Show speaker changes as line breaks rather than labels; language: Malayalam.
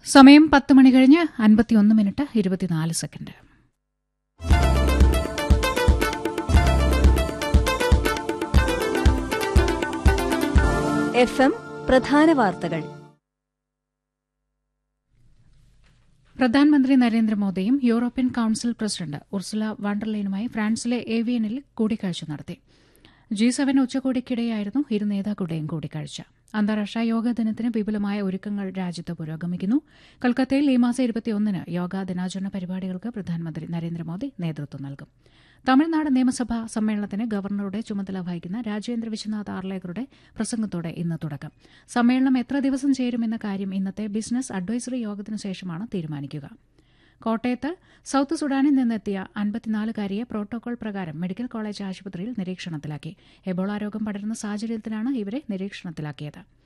സമയം പത്ത് മണി കഴിഞ്ഞ് അൻപത്തിയൊന്ന് മിനിറ്റ് ഇരുപത്തിനാല് സെക്കൻഡ്
എഫ് എം പ്രധാന വാർത്തകൾ
പ്രധാനമന്ത്രി നരേന്ദ്രമോദിയും യൂറോപ്യൻ കൌൺസിൽ പ്രസിഡന്റ് ഉർസുല വാണ്ടർലൈനുമായി ഫ്രാൻസിലെ ഏവിയനിൽ കൂടിക്കാഴ്ച നടത്തി ജി സെവൻ ഉച്ചകോടിക്കിടെയായിരുന്നു ഇരു നേതാക്കളുടെയും കൂടിക്കാഴ്ച അന്താരാഷ്ട്ര യോഗാ ദിനത്തിന് വിപുലമായ ഒരുക്കങ്ങൾ രാജ്യത്ത് പുരോഗമിക്കുന്നു കൊൽക്കത്തയിൽ ഈ മാസം ഇരുപത്തിയൊന്നിന് യോഗാ ദിനാചരണ പരിപാടികൾക്ക് പ്രധാനമന്ത്രി നരേന്ദ്രമോദി നേതൃത്വം നൽകും തമിഴ്നാട് നിയമസഭാ സമ്മേളനത്തിന് ഗവർണറുടെ ചുമതല വഹിക്കുന്ന രാജേന്ദ്ര വിശ്വനാഥ് ആർലേക്കറുടെ പ്രസംഗത്തോടെ ഇന്ന് തുടക്കം സമ്മേളനം എത്ര ദിവസം ചേരുമെന്ന കാര്യം ഇന്നത്തെ ബിസിനസ് അഡ്വൈസറി യോഗത്തിനു ശേഷമാണ് തീരുമാനിക്കുക കോട്ടയത്ത് സൌത്ത് സുഡാനിൽ നിന്നെത്തിയ അൻപത്തിനാലുകാരിയെ പ്രോട്ടോകോൾ പ്രകാരം മെഡിക്കൽ കോളേജ് ആശുപത്രിയിൽ നിരീക്ഷണത്തിലാക്കി എബോള രോഗം പടരുന്ന സാഹചര്യത്തിലാണ് ഇവരെ നിരീക്ഷണത്തിലാക്കിയത്